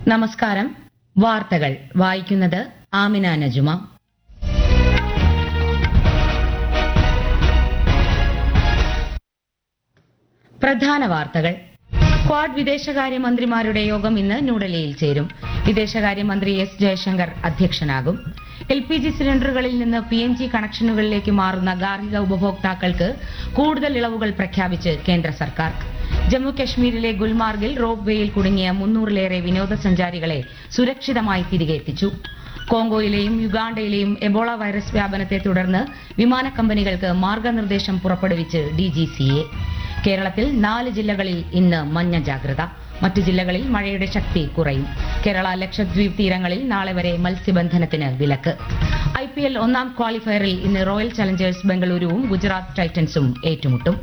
നമസ്കാരം വാർത്തകൾ വായിക്കുന്നത് ആമിന നജുമ പ്രധാന വാർത്തകൾ ക്വാഡ് വിദേശകാര്യമന്ത്രിമാരുടെ യോഗം ഇന്ന് ന്യൂഡൽഹിയിൽ ചേരും വിദേശകാര്യമന്ത്രി എസ് ജയശങ്കർ അധ്യക്ഷനാകും എൽ പി ജി സിലിണ്ടറുകളിൽ നിന്ന് പി എൻ ജി കണക്ഷനുകളിലേക്ക് മാറുന്ന ഗാർഹിക ഉപഭോക്താക്കൾക്ക് കൂടുതൽ ഇളവുകൾ പ്രഖ്യാപിച്ച് കേന്ദ്ര സർക്കാർ ജമ്മു കശ്മീരിലെ ഗുൽമാർഗിൽ റോപ്പ് വേയിൽ കുടുങ്ങിയ മുന്നൂറിലേറെ വിനോദസഞ്ചാരികളെ സുരക്ഷിതമായി തിരികെ എത്തിച്ചു കോങ്കോയിലെയും യുഗാണ്ടയിലെയും എബോള വൈറസ് വ്യാപനത്തെ തുടർന്ന് വിമാന കമ്പനികൾക്ക് മാർഗനിർദ്ദേശം പുറപ്പെടുവിച്ച് ഡിജിസിഎ കേരളത്തിൽ നാല് ജില്ലകളിൽ ഇന്ന് മഞ്ഞ ജാഗ്രത മറ്റു ജില്ലകളിൽ മഴയുടെ ശക്തി കുറയും കേരള ലക്ഷദ്വീപ് തീരങ്ങളിൽ നാളെ വരെ മത്സ്യബന്ധനത്തിന് വിലക്ക് ഐ പി എൽ ഒന്നാം ക്വാളിഫയറിൽ ഇന്ന് റോയൽ ചലഞ്ചേഴ്സ് ബംഗളൂരുവും ഗുജറാത്ത് ടൈറ്റൻസും ഏറ്റുമുട്ടും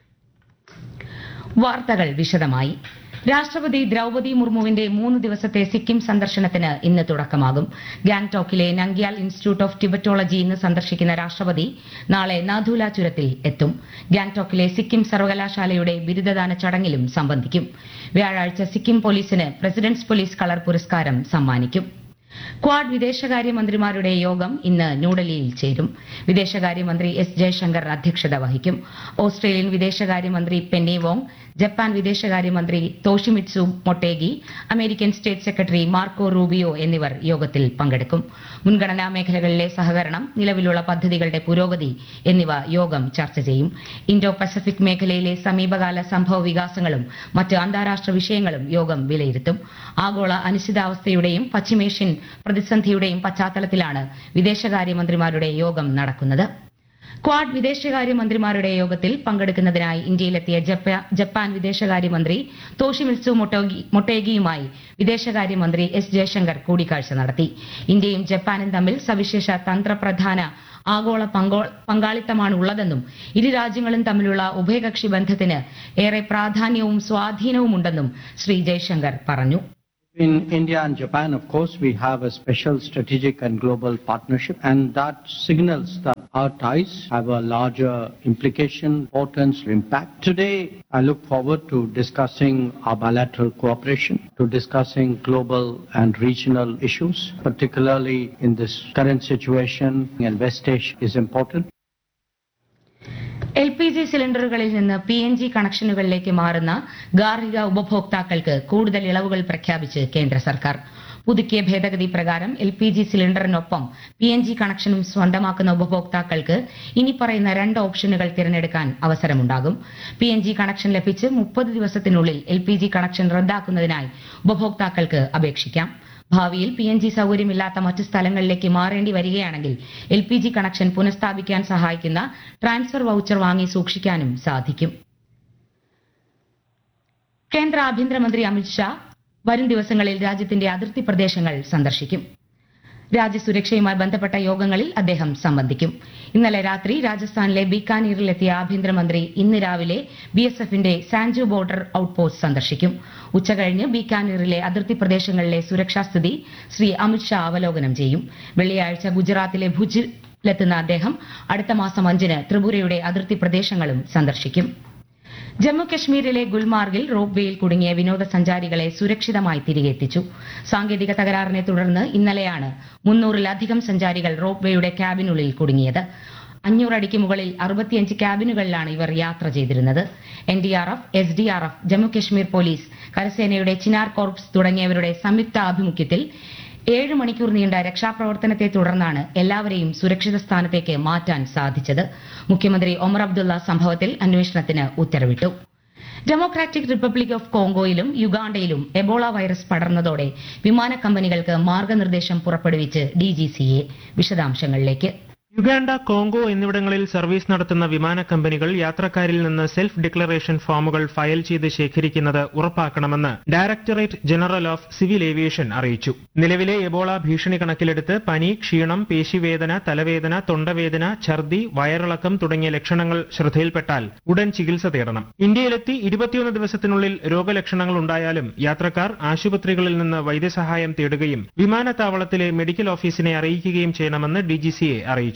വാർത്തകൾ വിശദമായി രാഷ്ട്രപതി ദ്രൌപതി മുർമുവിന്റെ മൂന്ന് ദിവസത്തെ സിക്കിം സന്ദർശനത്തിന് ഇന്ന് തുടക്കമാകും ഗാംഗ്ടോക്കിലെ നംഗ്യാൽ ഇൻസ്റ്റിറ്റ്യൂട്ട് ഓഫ് ടിബറ്റോളജി ഇന്ന് സന്ദർശിക്കുന്ന രാഷ്ട്രപതി നാളെ നാഥുല ചുരത്തിൽ എത്തും ഗാംഗ്ടോക്കിലെ സിക്കിം സർവകലാശാലയുടെ ബിരുദദാന ചടങ്ങിലും സംബന്ധിക്കും വ്യാഴാഴ്ച സിക്കിം പോലീസിന് പ്രസിഡന്റ്സ് പോലീസ് കളർ പുരസ്കാരം സമ്മാനിക്കും ക്വാഡ് വിദേശകാര്യമന്ത്രിമാരുടെ യോഗം ഇന്ന് ന്യൂഡൽഹിയിൽ ചേരും വിദേശകാര്യമന്ത്രി എസ് ജയശങ്കർ അധ്യക്ഷത വഹിക്കും ഓസ്ട്രേലിയൻ വിദേശകാര്യമന്ത്രി പെന്നി വോങ് ജപ്പാൻ വിദേശകാര്യമന്ത്രി Toshimitsu Motegi American state secretary Marco Rubio എന്നിവർ യോഗത്തിൽ പങ്കെടുക്കും മുൻഗണനാ മേഖലകളിലെ സഹകരണം നിലവിലുള്ള പദ്ധതികളുടെ പുരോഗതി എന്നിവ യോഗം ചർച്ച ചെയ്യും ഇൻഡോ പസഫിക് മേഖലയിലെ സമീപകാല സംഭവ വികാസങ്ങളും മറ്റ് അന്താരാഷ്ട്ര വിഷയങ്ങളും യോഗം വിലയിരുത്തും ആഗോള അനിശ്ചിതാവസ്ഥയുടെയും പശ്ചിമേഷ്യൻ പ്രതിസന്ധിയുടെയും പശ്ചാത്തലത്തിലാണ് വിദേശകാര്യമന്ത്രിമാരുടെ യോഗം നടക്കുന്നത് ക്വാഡ് വിദേശകാര്യമന്ത്രിമാരുടെ യോഗത്തിൽ പങ്കെടുക്കുന്നതിനായി ഇന്ത്യയിലെത്തിയ ജപ്പ- ജപ്പാൻ വിദേശകാര്യമന്ത്രി തോഷിമിത്സു മൊട്ടോഗി മൊട്ടേഗിയുമായി വിദേശകാര്യമന്ത്രി എസ് ജയശങ്കർ കൂടിക്കാഴ്ച നടത്തി ഇന്ത്യയും ജപ്പാനും തമ്മിൽ സവിശേഷ തന്ത്രപ്രധാന ആഗോള പങ്കോ- പങ്കാളിത്തമാണ് ഉള്ളതെന്നും ഇരു രാജ്യങ്ങളും തമ്മിലുള്ള ഉഭയകക്ഷി ബന്ധത്തിന് ഏറെ പ്രാധാന്യവും സ്വാധീനവുമുണ്ടെന്നും ശ്രീ ജയശങ്കർ പറഞ്ഞു In India and Japan, of course, we have a special strategic and global partnership, and that signals that our ties have a larger implication, importance, impact. Today, I look forward to discussing our bilateral cooperation, to discussing global and regional issues, particularly in this current situation, and West Asia is important. L P G സിലിണ്ടറുകളിൽ നിന്ന് P N G കണക്ഷനുകളിലേക്ക് മാറുന്ന ഗാർഹിക ഉപഭോക്താക്കൾക്ക് കൂടുതൽ ഇളവുകൾ പ്രഖ്യാപിച്ച് കേന്ദ്ര സർക്കാർ പുതുക്കിയ ഭേദഗതി പ്രകാരം എൽ പി ജി സിലിണ്ടറിനൊപ്പം പി എൻ ജി കണക്ഷനും സ്വന്തമാക്കുന്ന ഉപഭോക്താക്കൾക്ക് ഇനി പറയുന്ന രണ്ട് ഓപ്ഷനുകൾ തിരഞ്ഞെടുക്കാൻ അവസരമുണ്ടാകും പി എൻ ജി കണക്ഷൻ ലഭിച്ച് മുപ്പത് ദിവസത്തിനുള്ളിൽ എൽ പി ജി കണക്ഷൻ റദ്ദാക്കുന്നതിനായി ഉപഭോക്താക്കൾക്ക് അപേക്ഷിക്കാം ഭാവിയിൽ പി എൻ ജി സൗകര്യമില്ലാത്ത മറ്റ് സ്ഥലങ്ങളിലേക്ക് മാറേണ്ടി വരികയാണെങ്കിൽ എൽ പി ജി കണക്ഷൻ പുനഃസ്ഥാപിക്കാൻ സഹായിക്കുന്ന ട്രാൻസ്ഫർ വൌച്ചർ വാങ്ങി സൂക്ഷിക്കാനും സാധിക്കും കേന്ദ്ര ആഭ്യന്തരമന്ത്രി അമിത്ഷാ വരും ദിവസങ്ങളിൽ രാജ്യത്തിന്റെ അതിർത്തി പ്രദേശങ്ങൾ സന്ദർശിക്കും രാജ്യസുരക്ഷയുമായി ബന്ധപ്പെട്ട യോഗങ്ങളിൽ അദ്ദേഹം സംബന്ധിക്കും ഇന്നലെ രാത്രി രാജസ്ഥാനിലെ ബീക്കാനീറിലെത്തിയ ആഭ്യന്തരമന്ത്രി ഇന്ന് രാവിലെ ബി എസ് എഫിന്റെ സാൻജു ബോർഡർ ഔട്ട്പോസ്റ്റ് സന്ദർശിക്കും ഉച്ചകഴിഞ്ഞ് ബീക്കാനീറിലെ അതിർത്തി പ്രദേശങ്ങളിലെ സുരക്ഷാസ്ഥിതി ശ്രീ അമിത്ഷാ അവലോകനം ചെയ്യും വെള്ളിയാഴ്ച ഗുജറാത്തിലെ ഭുജിലെത്തുന്ന അദ്ദേഹം അടുത്ത മാസം അഞ്ചിന് ത്രിപുരയുടെ അതിർത്തി പ്രദേശങ്ങളും സന്ദർശിക്കും ജമ്മു കശ്മീരിലെ ഗുൽമാർഗിൽ റോപ്പ് വേയിൽ കുടുങ്ങിയ വിനോദസഞ്ചാരികളെ സുരക്ഷിതമായി തിരികെ എത്തിച്ചു സാങ്കേതിക തകരാറിനെ തുടർന്ന് ഇന്നലെയാണ് മുന്നൂറിലധികം സഞ്ചാരികൾ റോപ്പ് വേയുടെ ക്യാബിനുള്ളിൽ കുടുങ്ങിയത് അഞ്ഞൂറടിക്ക് മുകളിൽ അറുപത്തിയഞ്ച് ക്യാബിനുകളിലാണ് ഇവർ യാത്ര ചെയ്തിരുന്നത് N D R F S D R F Jammu Kashmir police കരസേനയുടെ ചിനാർ കോർപ്സ് തുടങ്ങിയവരുടെ സംയുക്ത ആഭിമുഖ്യത്തിൽ ഏഴ് മണിക്കൂർ നീണ്ട രക്ഷാപ്രവർത്തനത്തെ തുടർന്നാണ് എല്ലാവരെയും സുരക്ഷിത സ്ഥാനത്തേക്ക് മാറ്റാൻ സാധിച്ചത് മുഖ്യമന്ത്രി ഒമർ അബ്ദുള്ള സംഭവത്തിൽ അന്വേഷണത്തിന് ഉത്തരവിട്ടു ഡെമോക്രാറ്റിക് റിപ്പബ്ലിക് ഓഫ് കോങ്കോയിലും യുഗാണ്ടയിലും എബോള വൈറസ് പടർന്നതോടെ വിമാന കമ്പനികൾക്ക് മാർഗനിർദ്ദേശം പുറപ്പെടുവിച്ച് ഡിജിസിഎ വിശദാംശങ്ങളിലേക്ക് യുഗാണ്ട കോങ്കോ എന്നിവിടങ്ങളിൽ സർവീസ് നടത്തുന്ന വിമാന കമ്പനികൾ യാത്രക്കാരിൽ നിന്ന് സെൽഫ് ഡിക്ലറേഷൻ ഫോമുകൾ ഫയൽ ചെയ്ത് ശേഖരിക്കുന്നത് ഉറപ്പാക്കണമെന്ന് directorate general of civil aviation അറിയിച്ചു നിലവിലെ എബോള ഭീഷണി കണക്കിലെടുത്ത് പനി ക്ഷീണം പേശിവേദന തലവേദന തൊണ്ടവേദന ഛർദി വയറിളക്കം തുടങ്ങിയ ലക്ഷണങ്ങൾ ശ്രദ്ധയിൽപ്പെട്ടാൽ ഉടൻ ചികിത്സ തേടണം ഇന്ത്യയിലെത്തി ഇരുപത്തിയൊന്ന് ദിവസത്തിനുള്ളിൽ രോഗലക്ഷണങ്ങൾ ഉണ്ടായാലും യാത്രക്കാർ ആശുപത്രികളിൽ നിന്ന് വൈദ്യസഹായം തേടുകയും വിമാനത്താവളത്തിലെ മെഡിക്കൽ ഓഫീസിനെ അറിയിക്കുകയും ചെയ്യണമെന്ന് ഡിജിസിഎ അറിയിച്ചു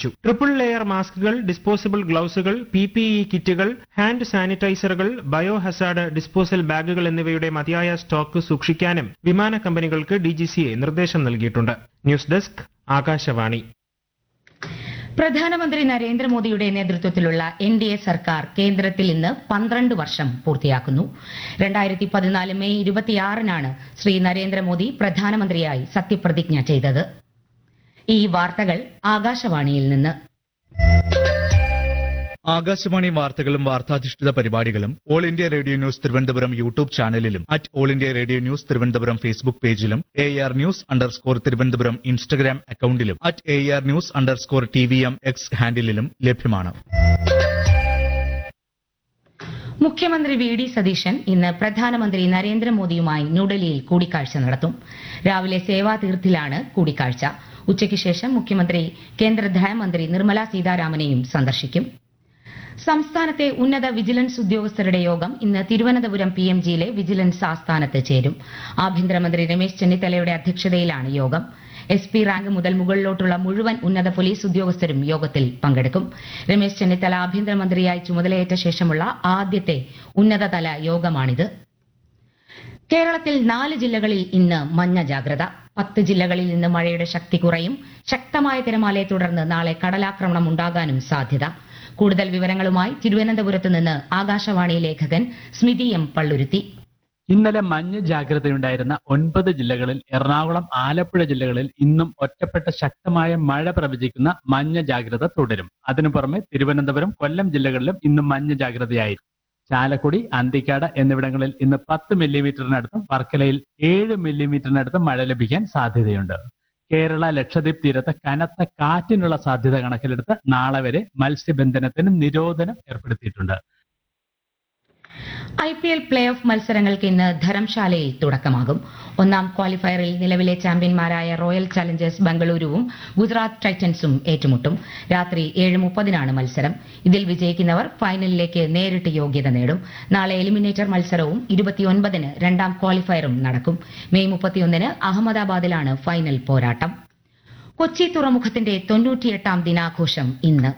അറിയിച്ചു ട്രിപ്പിൾ ലെയർ മാസ്കുകൾ ഡിസ്പോസിബിൾ ഗ്ലൌസുകൾ പി പി ഇ കിറ്റുകൾ ഹാൻഡ് സാനിറ്റൈസറുകൾ ബയോ ഹസാർഡ് ഡിസ്പോസൽ ബാഗുകൾ എന്നിവയുടെ മതിയായ സ്റ്റോക്ക് സൂക്ഷിക്കാനും വിമാന കമ്പനികൾക്ക് ഡിജിസിഎ നിർദ്ദേശം നൽകിയിട്ടുണ്ട് ന്യൂസ് ഡെസ്ക് ആകാശവാണി പ്രധാനമന്ത്രി നരേന്ദ്രമോദിയുടെ നേതൃത്വത്തിലുള്ള എൻ ഡി എ സർക്കാർ കേന്ദ്രത്തിൽ ഇന്ന് പന്ത്രണ്ട് വർഷം പൂർത്തിയാക്കുന്നു രണ്ടായിരത്തി പതിനാല് മെയ് ഇരുപത്തിയാറിനാണ് ശ്രീ നരേന്ദ്രമോദി പ്രധാനമന്ത്രിയായി സത്യപ്രതിജ്ഞ ചെയ്തത് ഈ വാർത്തകൾ ആകാശവാണിയിൽ നിന്ന് ആകാശവാണി വാർത്തകളും വാർത്താധിഷ്ഠിത പരിപാടികളും all India radio news Thiruvananthapuram YouTube ചാനലിലും at all India radio news Thiruvananthapuram Facebook പേജിലും A R news underscore Thiruvananthapuram Instagram അക്കൌണ്ടിലും at A R news underscore T V M X ഹാൻഡിലും ലഭ്യമാണ് മുഖ്യമന്ത്രി വി ഡി സതീശൻ ഇന്ന് പ്രധാനമന്ത്രി നരേന്ദ്രമോദിയുമായി ന്യൂഡൽഹിയിൽ കൂടിക്കാഴ്ച നടത്തും രാവിലെ സേവാതീർത്ഥിലാണ് കൂടിക്കാഴ്ച ഉച്ചയ്ക്ക് ശേഷം മുഖ്യമന്ത്രി കേന്ദ്ര ധനമന്ത്രി നിർമ്മല സീതാരാമനെയും സന്ദർശിക്കും സംസ്ഥാനത്തെ ഉന്നത വിജിലൻസ് ഉദ്യോഗസ്ഥരുടെ യോഗം ഇന്ന് തിരുവനന്തപുരം പി എം ജിയിലെ വിജിലൻസ് ആസ്ഥാനത്ത് ചേരും ആഭ്യന്തരമന്ത്രി രമേശ് ചെന്നിത്തലയുടെ അധ്യക്ഷതയിലാണ് യോഗം എസ് പി റാങ്ക് മുതൽ മുകളിലോട്ടുള്ള മുഴുവൻ ഉന്നത പോലീസ് ഉദ്യോഗസ്ഥരും യോഗത്തിൽ പങ്കെടുക്കും രമേശ് ചെന്നിത്തല ആഭ്യന്തരമന്ത്രിയായി ചുമതലയേറ്റ ശേഷമുള്ള ആദ്യത്തെ ഉന്നതതല യോഗമാണിത് കേരളത്തിൽ നാല് ജില്ലകളിൽ ഇന്ന് മഞ്ഞ ജാഗ്രത പത്ത് ജില്ലകളിൽ ഇന്ന് മഴയുടെ ശക്തി കുറയും ശക്തമായ തിരമാലയെ തുടർന്ന് നാളെ കടലാക്രമണം ഉണ്ടാകാനും സാധ്യത കൂടുതൽ വിവരങ്ങളുമായി തിരുവനന്തപുരത്ത് നിന്ന് ആകാശവാണി ലേഖകൻ സ്മിതി എം പള്ളുരുത്തി ഇന്നലെ മഞ്ഞ് ജാഗ്രതയുണ്ടായിരുന്ന ഒൻപത് ജില്ലകളിൽ എറണാകുളം ആലപ്പുഴ ജില്ലകളിൽ ഇന്നും ഒറ്റപ്പെട്ട ശക്തമായ മഴ പ്രവചിക്കുന്ന മഞ്ഞ ജാഗ്രത തുടരും അതിനു പുറമെ തിരുവനന്തപുരം കൊല്ലം ജില്ലകളിലും ഇന്നും മഞ്ഞ ജാഗ്രതയായിരിക്കും ചാലക്കുടി അന്തിക്കാട് എന്നിവിടങ്ങളിൽ ഇന്ന് പത്ത് മില്ലിമീറ്ററിനടുത്തും വർക്കലയിൽ ഏഴ് മില്ലിമീറ്ററിനടുത്തും മഴ ലഭിക്കാൻ സാധ്യതയുണ്ട് കേരള ലക്ഷദ്വീപ് തീരത്ത് കനത്ത കാറ്റിനുള്ള സാധ്യത കണക്കിലെടുത്ത് നാളെ വരെ മത്സ്യബന്ധനത്തിന് നിരോധനം ഏർപ്പെടുത്തിയിട്ടുണ്ട് I P L play off മത്സരങ്ങൾക്ക് ഇന്ന് ധരംശാലയിൽ തുടക്കമാകും ഒന്നാം ക്വാളിഫയറിൽ നിലവിലെ ചാമ്പ്യന്മാരായ റോയൽ ചലഞ്ചേഴ്സ് ബംഗളൂരുവും ഗുജറാത്ത് ടൈറ്റൻസും ഏറ്റുമുട്ടും രാത്രി ഏഴ് മുപ്പതിനാണ് മത്സരം ഇതിൽ വിജയിക്കുന്നവർ ഫൈനലിലേക്ക് നേരിട്ട് യോഗ്യത നേടും നാളെ എലിമിനേറ്റർ മത്സരവും ഇരുപത്തിയൊൻപതിന് രണ്ടാം ക്വാളിഫയറും നടക്കും മെയ് മുപ്പത്തിയൊന്നിന് അഹമ്മദാബാദിലാണ് ഫൈനൽ പോരാട്ടം കൊച്ചി തുറമുഖത്തിന്റെ തൊണ്ണൂറ്റിയെട്ടാം ദിനാഘോഷം ഇന്ന്